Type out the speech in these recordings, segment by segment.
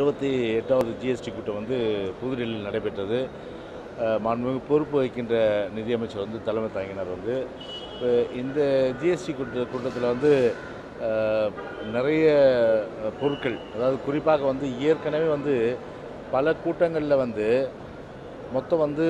எழுபத்தி எட்டாவது ஜிஎஸ்டி கூட்டம் வந்து புதுடெல்லியில் நடைபெற்றது அஹ், மாண்புமிகு பொறுப்பு வகிக்கின்ற நிதியமைச்சர் வந்து தலைமை தாங்கினார் வந்து இப்போ இந்த ஜிஎஸ்டி கூட்ட கூட்டத்தில் வந்து அஹ், நிறைய அஹ், பொருட்கள் அதாவது குறிப்பாக வந்து ஏற்கனவே வந்து பல கூட்டங்களில் வந்து மொத்தம் வந்து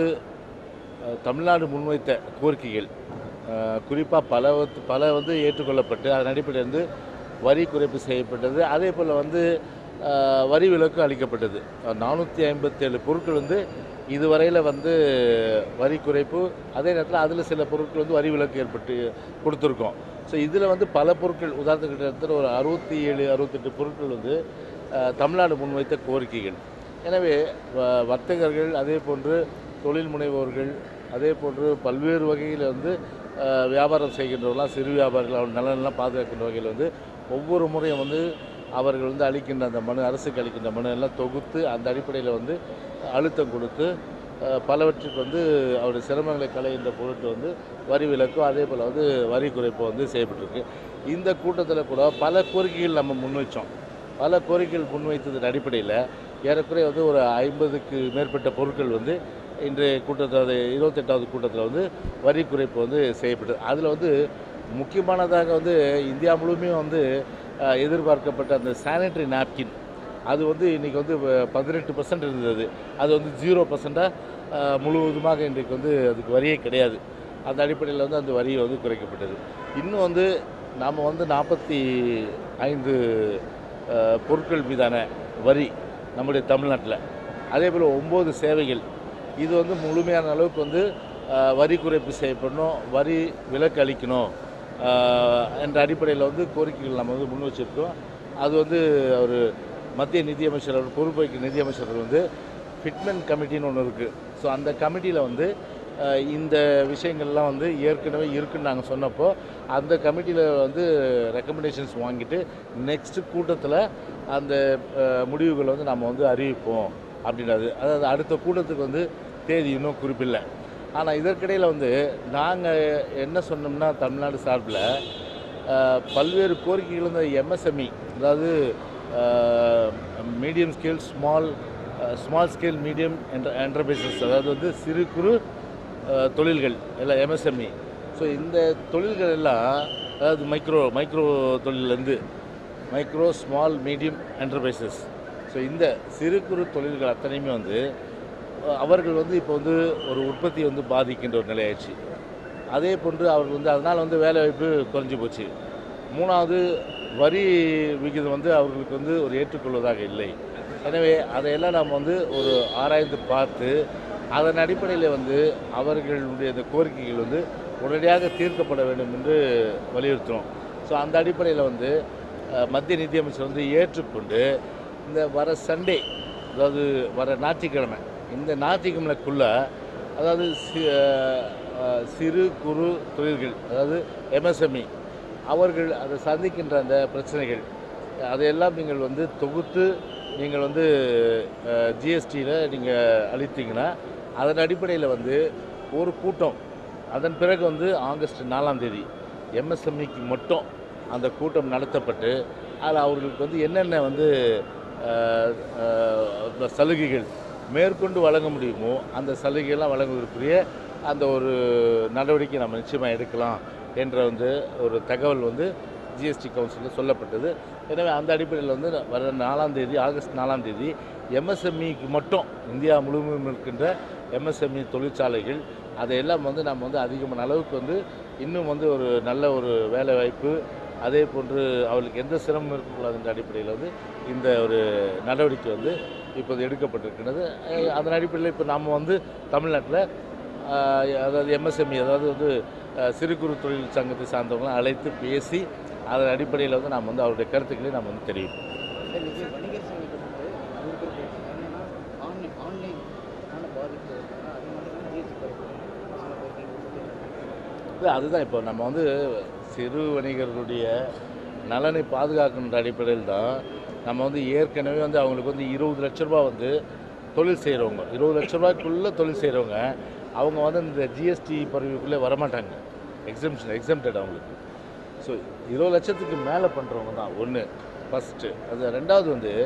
அஹ், தமிழ்நாடு முன்வைத்த கோரிக்கைகள் குறிப்பாக பல வந்து- பல வந்து ஏற்றுக்கொள்ளப்பட்டு அதன் அடிப்படையில் வந்து வரி குறைப்பு செய்யப்பட்டது அதே போல் வந்து அஹ், வரி விலக்கு அளிக்கப்பட்டது நானூற்றி ஐம்பத்தேழு பொருட்கள் வந்து இதுவரையில் வந்து வரி குறைப்பு அதே நேரத்தில் அதில் சில பொருட்கள் வந்து வரி விலக்கு ஏற்பட்டு கொடுத்துருக்கோம் ஸோ இதில் வந்து பல பொருட்கள் உதாரணத்துக்கு கிட்டத்தட்ட ஒரு அறுபத்தி ஏழு அறுபத்தெட்டு பொருட்கள் வந்து அஹ், தமிழ்நாடு முன்வைத்த கோரிக்கைகள் எனவே வ- வர்த்தகர்கள் அதே போன்று தொழில் முனைவோர்கள் அதே போன்று பல்வேறு வகையில் வந்து அஹ், வியாபாரம் செய்கின்றவர்களாம் சிறு வியாபாரிகள் அவர் நலனெல்லாம் பாதுகாக்கின்ற வகையில் வந்து ஒவ்வொரு முறையும் வந்து அவர்கள் வந்து அளிக்கின்ற அந்த மனு அரசுக்கு அளிக்கின்ற மனு எல்லாம் தொகுத்து அந்த அடிப்படையில் வந்து அழுத்தம் கொடுத்து அஹ், பலவற்றுக்கு வந்து அவருடைய சிரமங்களை களைகின்ற பொருட்டு வந்து வரி விலக்கும் அதே போல் வந்து வரி குறைப்பு வந்து செய்யப்பட்டிருக்கு இந்த கூட்டத்தில் கூட பல கோரிக்கைகள் நம்ம முன்வைச்சோம் பல கோரிக்கைகள் முன்வைத்ததன் அடிப்படையில் ஏறக்குறைய வந்து ஒரு ஐம்பதுக்கு மேற்பட்ட பொருட்கள் வந்து இன்றைய கூட்டத்தில் அது இருபத்தெட்டாவது கூட்டத்தில் வந்து வரி குறைப்பு வந்து செய்யப்பட்டது அதில் வந்து முக்கியமானதாக வந்து இந்தியா முழுமே வந்து அஹ், எதிர்பார்க்கப்பட்ட அந்த சானிட்டரி நாப்கின் அது வந்து இன்றைக்கி வந்து பதினெட்டு பர்சன்ட் இருந்தது அது வந்து ஜீரோ பர்சண்ட்டாக முழுவதுமாக இன்றைக்கு வந்து அதுக்கு வரியே கிடையாது அந்த அடிப்படையில் வந்து அந்த வரி வந்து குறைக்கப்பட்டது இன்னும் வந்து நாம் வந்து நாற்பத்தி ஐந்து அஹ், பொருட்கள் மீதான வரி நம்முடைய தமிழ்நாட்டில் அதே போல் ஒம்பது சேவைகள் இது வந்து முழுமையான அளவுக்கு வந்து அஹ், வரி குறைப்பு செய்யப்படணும் வரி விலக்கு அளிக்கணும் அஹ், என்ற அடிப்படையில் வந்து கோரிக்கைகள் நம்ம வந்து முன் வச்சிருக்கோம் அது வந்து அவர் மத்திய நிதியமைச்சர் அவர் பொறுப்பு வகிக்கிற நிதியமைச்சர் வந்து ஃபிட்மென்ட் கமிட்டின்னு ஒன்று இருக்குது ஸோ அந்த கமிட்டியில் வந்து அஹ், இந்த விஷயங்கள்லாம் வந்து ஏற்கனவே இருக்குன்னு நாங்கள் சொன்னப்போ அந்த கமிட்டியில் வந்து ரெக்கமெண்டேஷன்ஸ் வாங்கிட்டு நெக்ஸ்ட் கூட்டத்தில் அந்த அஹ், முடிவுகளை வந்து நம்ம வந்து அறிவிப்போம் அப்படின்றது அதாவது அடுத்த கூட்டத்துக்கு வந்து தேதி இன்னும் குறிப்பில்லை ஆனால் இதற்கிடையில் வந்து நாங்கள் என்ன சொன்னோம்னா தமிழ்நாடு சார்பில் அஹ், பல்வேறு கோரிக்கைகள் வந்து எம்எஸ்எம்இ அதாவது medium scale small small scale medium enter enterprises அதாவது வந்து சிறு குறு அஹ், தொழில்கள் எல்லாம் எம்எஸ்எம்இ ஸோ இந்த தொழில்கள் எல்லாம் அதாவது மைக்ரோ மைக்ரோ தொழிலேருந்து micro small medium enterprises so இந்த சிறு குறு தொழில்கள் அத்தனையுமே வந்து அஹ், அவர்கள் வந்து இப்போ வந்து ஒரு உற்பத்தியை வந்து பாதிக்கின்ற ஒரு நிலையாயிடுச்சு அதே போன்று அவர்கள் வந்து அதனால் வந்து வேலைவாய்ப்பு குறைஞ்சி போச்சு மூணாவது வரி விகிதம் வந்து அவர்களுக்கு வந்து ஒரு ஏற்றுக்கொள்வதாக இல்லை எனவே அதையெல்லாம் நாம் வந்து ஒரு ஆராய்ந்து பார்த்து அதன் அடிப்படையில் வந்து அவர்களுடைய இந்த கோரிக்கைகள் வந்து உடனடியாக தீர்க்கப்பட வேண்டும் என்று வலியுறுத்துகிறோம் ஸோ அந்த அடிப்படையில் வந்து அஹ், மத்திய நிதியமைச்சர் வந்து ஏற்றுக்கொண்டு இந்த வர சண்டே அதாவது வர ஞாயிற்றுக்கிழமை இந்த ஞாயிற்றுக்கிழமைக்குள்ள அதாவது சி- அஹ், சிறு குறு தொழில்கள் அதாவது எம்எஸ்எம்இ அவர்கள் அதை சந்திக்கின்ற அந்த பிரச்சனைகள் அதையெல்லாம் நீங்கள் வந்து தொகுத்து நீங்கள் வந்து ஜிஎஸ்டியில் நீங்கள் அளித்தீங்கன்னா அதன் அடிப்படையில் வந்து ஒரு கூட்டம் அதன் பிறகு வந்து ஆகஸ்ட் நாலாம் தேதி எம்எஸ்எம்இக்கு மட்டும் அந்த கூட்டம் நடத்தப்பட்டு அதில் அவர்களுக்கு வந்து என்னென்ன வந்து அஹ், அஹ், சலுகைகள் மேற்கொண்டு வழங்க முடியுமோ அந்த சலுகைகள்லாம் வழங்குவதற்குரிய அந்த ஒரு நடவடிக்கை நம்ம நிச்சயமாக எடுக்கலாம் என்ற வந்து ஒரு தகவல் வந்து ஜிஎஸ்டி கவுன்சிலில் சொல்லப்பட்டது எனவே அந்த அடிப்படையில் வந்து வர நாலாம் தேதி ஆகஸ்ட் நாலாம் தேதி எம்எஸ்எம்இக்கு மட்டும் இந்தியா முழுவதும் இருக்கின்ற எம்எஸ்எம்இ தொழிற்சாலைகள் அதையெல்லாம் வந்து நம்ம வந்து அதிகமான அளவுக்கு வந்து இன்னும் வந்து ஒரு நல்ல ஒரு வேலை வாய்ப்பு அதே போன்று அவர்களுக்கு எந்த சிரமம் இருக்கக்கூடாதுன்ற அடிப்படையில் வந்து இந்த ஒரு நடவடிக்கை வந்து இப்போது எடுக்கப்பட்டிருக்கிறது அஹ் அதன் அடிப்படையில் இப்போ நம்ம வந்து தமிழ்நாட்டில் ஆஹ் அதாவது எம்எஸ்எம்இ அதாவது வந்து ஆஹ் சிறு குறு தொழில் சங்கத்தை சார்ந்தவங்களை அழைத்து பேசி அதன் அடிப்படையில் வந்து நாம் வந்து அவருடைய கருத்துக்களை நாம் வந்து தெரிவிப்போம் இன்னைக்கு வணிகர் சங்கத்தை வந்து இருக்கிற பிரச்சனை என்னன்னா ஆன்லைன் ஆன்லைன் பாதிப்பு இருக்குன்னா அது மட்டும் ஜிஎஸ்டி குறைப்பு சில கோரிக்கைகள் சொல்லியிருக்காங்க இல்லை அதுதான் இப்போ நம்ம வந்து சிறு வணிகர்களுடைய நலனை பாதுகாக்கின்ற அடிப்படையில் தான் நம்ம வந்து ஏற்கனவே வந்து அவங்களுக்கு வந்து இருபது லட்ச ரூபா வந்து தொழில் செய்கிறவங்க இருபது லட்ச ரூபாய்க்குள்ளே தொழில் செய்கிறவங்க அவங்க வந்து இந்த ஜிஎஸ்டி பதவிக்குள்ளே வரமாட்டாங்க எக்ஸம்ஷன் எக்ஸம்டட் அவங்களுக்கு ஸோ இருபது லட்சத்துக்கு மேலே பண்ணுறவங்க தான் ஒன்று ஃபஸ்ட்டு அது ரெண்டாவது வந்து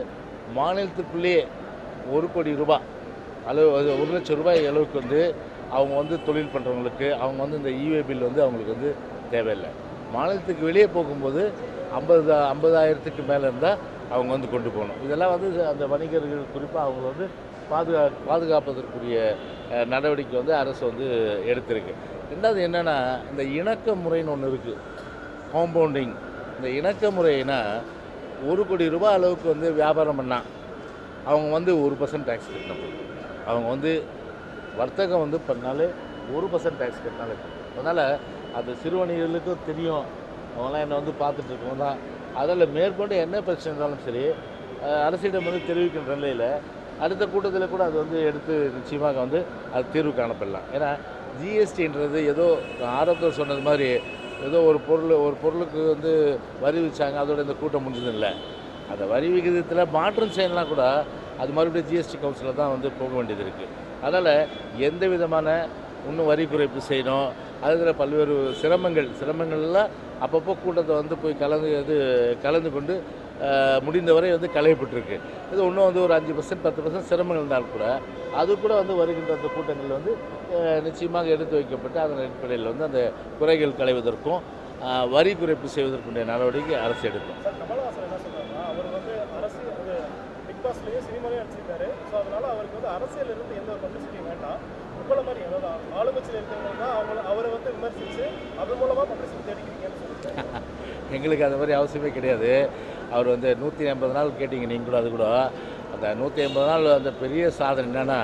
மாநிலத்துக்குள்ளேயே ஒரு கோடி ரூபாய் அளவு அது ஒரு லட்சம் ரூபாய் அளவுக்கு வந்து அவங்க வந்து தொழில் பண்ணுறவங்களுக்கு அவங்க வந்து இந்த இவே பில் வந்து அவங்களுக்கு வந்து தேவையில்லை மாநிலத்துக்கு வெளியே போகும்போது ஐம்பது ஐம்பதாயிரத்துக்கு மேலே இருந்தால் அவங்க வந்து கொண்டு போகணும் இதெல்லாம் வந்து அந்த வணிகர்கள் குறிப்பாக அவங்க வந்து பாதுகா பாதுகாப்பதற்குரிய அஹ், நடவடிக்கை வந்து அரசு வந்து எடுத்திருக்கு ரெண்டாவது என்னென்னா இந்த இணக்க முறைன்னு ஒன்று இருக்குது காம்பவுண்டிங் இந்த இணக்க முறைனா ஒரு கோடி ரூபாய் அளவுக்கு வந்து வியாபாரம் பண்ணால் அவங்க வந்து ஒரு பர்சன்ட் டேக்ஸ் கட்டணும் அவங்க வந்து வர்த்தகம் வந்து பண்ணாலே ஒரு பர்சன்ட் டேக்ஸ் கட்டினாலே போதும். அதனால் அது சிறுவணிகளுக்கும் தெரியும் அவங்களாம் என்னை வந்து பார்த்துட்டு இருக்கவங்க தான் அதில் மேற்கொண்டு என்ன பிரச்சனை இருந்தாலும் சரி அஹ், அரசிடம் வந்து தெரிவிக்கின்ற நிலையில் அடுத்த கூட்டத்தில் கூட அது வந்து எடுத்து நிச்சயமாக வந்து அது தீர்வு காணப்படலாம் ஏன்னா ஜிஎஸ்டின்றது ஏதோ ஆரம்பத்தில் சொன்னது மாதிரி ஏதோ ஒரு பொருள் ஒரு பொருளுக்கு வந்து வரி விதிச்சாங்க அதோட இந்த கூட்டம் முடிஞ்சதில்லை அந்த வரி விகிதத்தில் மாற்றம் செய்யலாம் கூட அது மறுபடியும் ஜிஎஸ்டி கவுன்சிலில் தான் வந்து போக வேண்டியது இருக்குது அதனால் எந்த விதமான இன்னும் வரி குறைப்பு செய்யணும் அதில் பல்வேறு சிரமங்கள் சிரமங்கள்லாம் அப்பப்போ கூட்டத்தை வந்து போய் கலந்து இது கலந்து கொண்டு அஹ், முடிந்தவரை வந்து களையப்பட்டிருக்கு இது இன்னும் வந்து ஒரு அஞ்சு பர்சன்ட் பத்து பர்சன்ட் சிரமங்கள் இருந்தால் கூட அது கூட வந்து வருகின்ற அந்த கூட்டங்கள் வந்து அஹ், நிச்சயமாக எடுத்து வைக்கப்பட்டு அதன் அடிப்படையில் வந்து அந்த குறைகள் களைவதற்கும் அஹ், வரி குறைப்பு செய்வதற்குரிய நடவடிக்கை அரசு எடுக்கும் சார் கமலஹாசன் என்ன சொல்றாருன்னா அவர் வந்து அரசியல் அது பிக் பாஸ்லயே சினிமாலயே நடிச்சிருக்காரு ஸோ அதனால அவருக்கு வந்து அரசியல் இருந்து எந்த ஒரு பப்ளிசிட்டியும் வேண்டாம் உங்களை மாதிரி அதாவது ஆளுங்கட்சியில் இருக்கிறவங்க தான் அவங்கள அவரை வந்து விமர்சிச்சு அது மூலமா பப்ளிசிட்டி தேடிக்கிறீங்கன்னு சொல்லிட்டு எங்களுக்கு அந்த மாதிரி அவசியமே கிடையாது அவர் வந்து நூற்றி ஐம்பது நாள் கேட்டிங்க நீங்கள் கூட அது கூட அந்த நூற்றி ஐம்பது நாள் அந்த பெரிய சாதனை என்னென்னா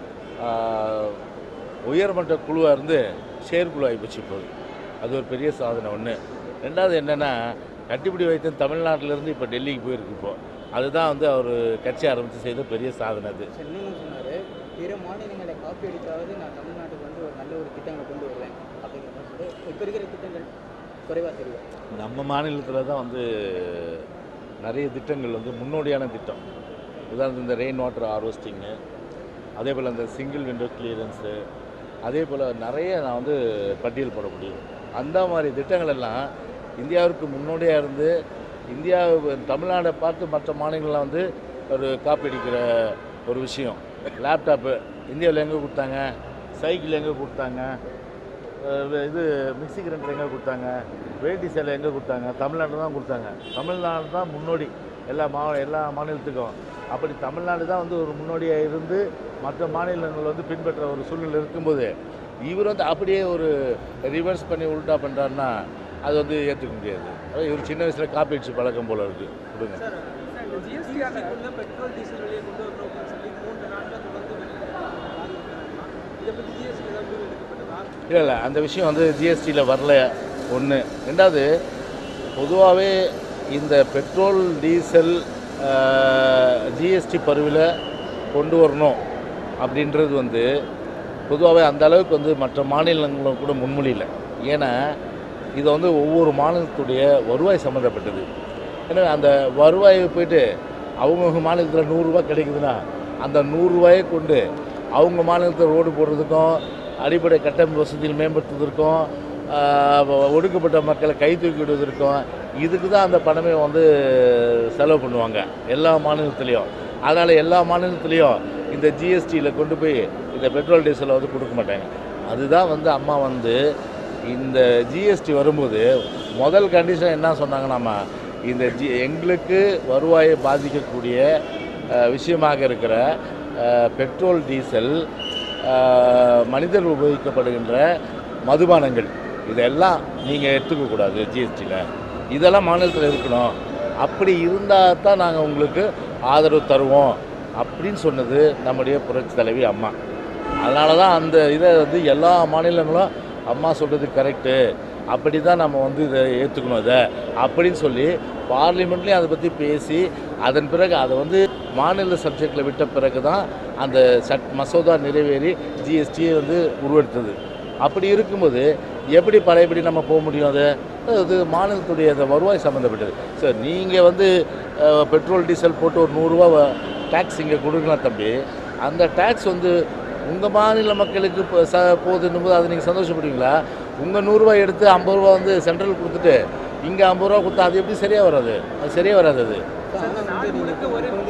உயர்மட்ட குழுவாக இருந்து செயற்குழு ஆகிப்போச்சு இப்போது அது ஒரு பெரிய சாதனை ஒன்று ரெண்டாவது என்னென்னா கட்டிப்பிடி வைத்து தமிழ்நாட்டிலேருந்து இப்போ டெல்லிக்கு போயிருக்கு இப்போ அதுதான் வந்து அவர் கட்சி ஆரம்பித்து செய்த பெரிய சாதனை அது சார் இன்னொன்று சொன்னார் பிற மாநிலங்களை காப்பி அடித்தாவது நான் தமிழ்நாட்டுக்கு வந்து ஒரு நல்ல ஒரு திட்டங்களை கொண்டு வருவேன் அப்படிங்கிற மாதிரி சொல்லி இப்போ இருக்கிற திட்டங்கள் குறைவாக தெரியும் நம்ம மாநிலத்தில் தான் வந்து நிறைய திட்டங்கள் வந்து முன்னோடியான திட்டம் உதாரணத்துக்கு இந்த ரெயின் வாட்டர் ஹார்வெஸ்டிங்கு அதே போல் இந்த சிங்கிள் விண்டோ கிளியரன்ஸு அதே போல் நிறைய நான் வந்து பட்டியல் போட முடியும் அந்த மாதிரி திட்டங்கள் எல்லாம் இந்தியாவிற்கு முன்னோடியாக இருந்து இந்தியா தமிழ்நாடை பார்த்து மற்ற மாநிலங்கள்லாம் வந்து ஒரு காப்பீடிக்கிற ஒரு விஷயம் லேப்டாப்பு இந்தியாவில் எங்கே கொடுத்தாங்க சைக்கிள் எங்கே கொடுத்தாங்க அஹ் இது மிக்சி கிரைண்டர் எங்கே கொடுத்தாங்க வேட்டி சேலை எங்கே கொடுத்தாங்க தமிழ்நாட்டில் தான் கொடுத்தாங்க தமிழ்நாடு தான் முன்னோடி எல்லா மா எல்லா மாநிலத்துக்கும் அப்படி தமிழ்நாடு தான் வந்து ஒரு முன்னோடியாக இருந்து மற்ற மாநிலங்கள் வந்து பின்பற்ற ஒரு சூழ்நிலை இருக்கும்போது இவர் வந்து அப்படியே ஒரு ரிவர்ஸ் பண்ணி உல்ட்டா பண்ணுறாருன்னா அது வந்து ஏற்றுக்க முடியாது அதாவது இவர் சின்ன வயசில் காப்பி அடிச்சு பழக்கம் போல இருக்குது கொடுங்க ஜிஎஸ்டிக்குள்ள பெட்ரோல் டீசல் வெளியே கொண்டு வரணும் அப்படின்னு சொல்லி மூன்று நாட்டில் தொடர்ந்து வெளியே இதை பற்றி ஜிஎஸ்டி ஏதாவது முடிவு எடுக்கப்பட்டதா இல்லை இல்லை அந்த விஷயம் வந்து ஜிஎஸ்டியில் வரல ஒன்று ரெண்டாவது பொதுவாகவே இந்த பெட்ரோல் டீசல் ஜிஎஸ்டி பருவில் கொண்டு வரணும் அப்படின்றது வந்து பொதுவாகவே அந்த அளவுக்கு வந்து மற்ற மாநிலங்களும் கூட முன்மொழியல ஏன்னா இது வந்து ஒவ்வொரு மாநிலத்துடைய வருவாய் சம்மந்தப்பட்டது ஏன்னா அந்த வருவாயை போயிட்டு அவங்கவுங்க மாநிலத்தில் நூறுரூவா கிடைக்குதுன்னா அந்த நூறுரூவாயை கொண்டு அவங்க மாநிலத்தில் ரோடு போடுறதுக்கும் அடிப்படை கட்டமைப்பு வசதிகள் மேம்படுத்துவதற்கும் ஆஹ், ஒடுக்கப்பட்ட மக்களை கை தூக்கி விடுவதற்கும் இதுக்கு தான் அந்த பணமே வந்து செலவு பண்ணுவாங்க எல்லா மாநிலத்துலேயும் அதனால் எல்லா மாநிலத்துலேயும் இந்த ஜிஎஸ்டியில் கொண்டு போய் இந்த பெட்ரோல் டீசலை வந்து கொடுக்க மாட்டாங்க அதுதான் வந்து அம்மா வந்து இந்த ஜிஎஸ்டி வரும்போது முதல் கண்டிஷன் என்ன சொன்னாங்கன்னாமா இந்த ஜி எங்களுக்கு வருவாயை பாதிக்கக்கூடிய அஹ், விஷயமாக இருக்கிற அஹ், பெட்ரோல் டீசல் அஹ், மனிதர் உபயோகிக்கப்படுகின்ற மதுபானங்கள் இதெல்லாம் நீங்கள் எடுத்துக்கக்கூடாது ஜிஎஸ்டியில் இதெல்லாம் மாநிலத்தில் இருக்கணும் அப்படி இருந்தால் தான் நாங்கள் உங்களுக்கு ஆதரவு தருவோம் அப்படின்னு சொன்னது நம்முடைய புரட்சி தலைவி அம்மா அதனால தான் அந்த இதை வந்து எல்லா மாநிலங்களும் அம்மா சொல்கிறது கரெக்டு அப்படி தான் நம்ம வந்து இதை ஏற்றுக்கணும் இதை அப்படின்னு சொல்லி பார்லிமெண்ட்லேயும் அதை பற்றி பேசி அதன் பிறகு அதை வந்து மாநில சப்ஜெக்டில் விட்ட பிறகு தான் அந்த சட் மசோதா நிறைவேறி ஜிஎஸ்டியை வந்து உருவெடுத்தது அப்படி இருக்கும்போது எப்படி பழையபடி நம்ம போக முடியும் அது அது மாநிலத்துடைய அந்த வருவாய் சம்மந்தப்பட்டது சார் நீங்கள் வந்து அஹ், பெட்ரோல் டீசல் போட்டு ஒரு நூறுரூவா டேக்ஸ் இங்கே கொடுக்கலாம் தம்பி அந்த டேக்ஸ் வந்து உங்கள் மாநில மக்களுக்கு இப்போ ச போகுதுன்னும் போது அதை நீங்கள் சந்தோஷப்படுவீங்களா உங்கள் நூறுரூவா எடுத்து ஐம்பது ரூபா வந்து சென்ட்ரல் கொடுத்துட்டு இங்கே ஐம்பது ரூபா கொடுத்தா அது எப்படி சரியாக வராது அது சரியாக வராது அது ஆனால் வந்து நீங்கள் இப்போ வந்து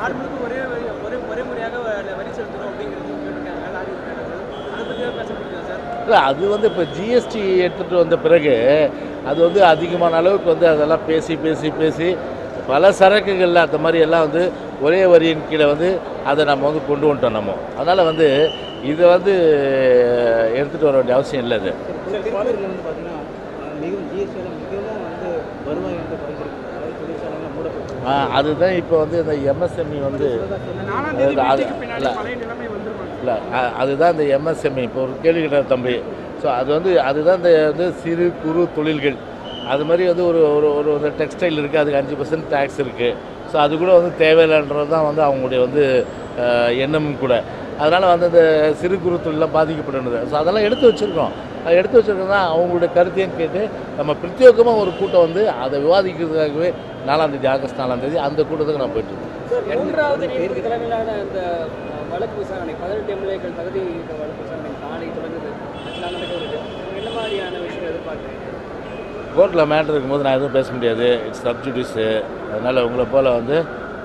நாடு முழுக்க ஒரே வரி ஒரே ஒரே முறையாக வ- வரி செலுத்தணும் அப்படிங்கிறது கேட்டிருக்காங்க லாரி உரிமையாளர்கள் அதை பற்றி பேசப்படுதா சார் இல்லை அது வந்து இப்போ ஜிஎஸ்டி எடுத்துகிட்டு வந்த பிறகு அது வந்து அதிகமான அளவுக்கு வந்து அதெல்லாம் பேசி பேசி பேசி பல சரக்குகளில் அந்த மாதிரி எல்லாம் வந்து ஒரே வரியின் கீழே வந்து அதை நம்ம வந்து கொண்டு வந்துட்டோம் நம்ம அதனால் வந்து இதை வந்து எடுத்துகிட்டு வர வேண்டிய அவசியம் இல்லை இது திருப்பூரில் வந்து பார்த்தீங்கன்னா அஹ், மிகவும் ஜிஎஸ்டியில் மிகவும் வந்து வருவாய் வந்து குறைஞ்சிருக்கு அதாவது தொழிற்சாலைகள் மூடப்பட்டு ஆ, அதுதான் இப்போ வந்து இந்த எம்எஸ்எம்இ வந்து இந்த நாலாம் தேதி அது- அது- வீட்டுக்கு பின்னாடி இல்ல. பழைய நிலைமை வந்துருமா இல்லை அதுதான் இந்த எம்எஸ்எம்இ இப்போ ஒரு கேள்வி கேட்டார் தம்பி ஸோ அது வந்து அதுதான் இந்த வந்து சிறு குறு தொழில்கள் அது மாதிரி வந்து ஒரு ஒரு ஒரு ஒரு டெக்ஸ்டைல் இருக்குது அதுக்கு அஞ்சு பர்சன்ட் டேக்ஸ் இருக்குது ஸோ அது கூட வந்து தேவையில்லைன்றது தான் வந்து அவங்களுடைய வந்து அஹ், எண்ணம் கூட அதனால் வந்து இந்த சிறு குறு தொழிலாம் பாதிக்கப்படுறது ஸோ அதெல்லாம் எடுத்து வச்சுருக்கோம் அது எடுத்து வச்சுருக்கோம் தான் அவங்களுடைய கருத்தையும் கேட்டு நம்ம பிரத்யேகமாக ஒரு கூட்டம் வந்து அதை விவாதிக்கிறதுக்காகவே நாலாந்தேதி ஆகஸ்ட் நாலாந்தேதி அந்த கூட்டத்துக்கு நான் போயிட்டு இருக்கேன் மூன்றாவது நீதிபதி தலைமையிலான அந்த அஹ், வழக்கு விசாரணை பதினெட்டு எம்எல்ஏக்கள் தகுதி நீக்க வழக்கு விசாரணை நாளை தொடங்குது அதெல்லாம் நடக்க இருக்கு என்ன மாதிரியான விஷயம் எதிர்பார்க்குறீங்க கோர்ட்டில் மேட்ரு இருக்கும்போது நான் எதுவும் பேச முடியாது இட்ஸ் சப்ஜுடிஸு அதனால் உங்களை போல் வந்து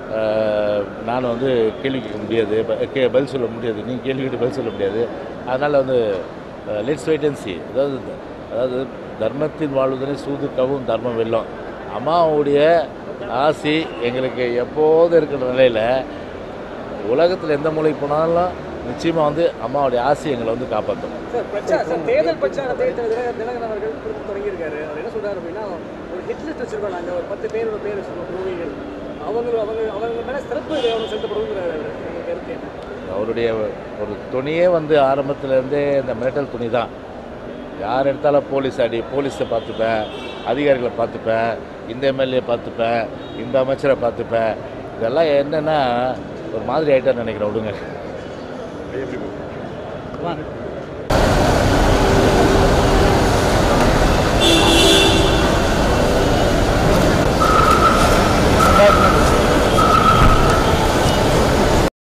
அஹ், நான் வந்து கேள்வி கேட்க முடியாது ப- கே பதில் சொல்ல முடியாது நீங்கள் கேள்வி கேட்டு பதில் சொல்ல முடியாது அதனால் வந்து லெட்ஸ் வெயிட் அண்ட் சி அதாவது அதாவது தர்மத்தின் வாழ்வதனை சூது கவும் தர்மம் வெல்லும் அம்மாவுடைய ஆசி எங்களுக்கு எப்போதும் இருக்கிற நிலையில் உலகத்தில் எந்த மூலைக்கு போனாலும் நிச்சயமாக வந்து அம்மாவுடைய ஆசி எங்களை வந்து காப்பாற்றும் சார் பிரச்சார சார் தேர்தல் பிரச்சாரத்தை திரு தினக- தினகரன் அவர்கள் கொடுத்து தொடங்கியிருக்காரு அவர் என்ன சொல்றாரு அப்படின்னா ஒரு ஹிட் லிஸ்ட் வச்சிருக்கோம் நாங்கள் ஒரு பத்து பேரோட பேர் வச்சிருக்கோம் துரோகிகள் அவங்க அவங்க அவங்க மேலே சிறப்பு கவனம் செலுத்தப்படுங்கிறாரு அவர் உங்க கருத்து என்ன அவருடைய ஒரு துணியே வந்து ஆரம்பத்துலேருந்தே இந்த மிரட்டல் துணி தான் யார் எடுத்தாலும் போலீஸ் அடி போலீஸை பார்த்துப்பேன் அதிகாரிகளை பார்த்துப்பேன் இந்த எம்எல்ஏ பார்த்துப்பேன் இந்த அமைச்சரை பார்த்துப்பேன் இதெல்லாம் என்னென்னா ஒரு மாதிரி ஆகிட்டான்னு நினைக்கிறேன் விடுங்க வாங்க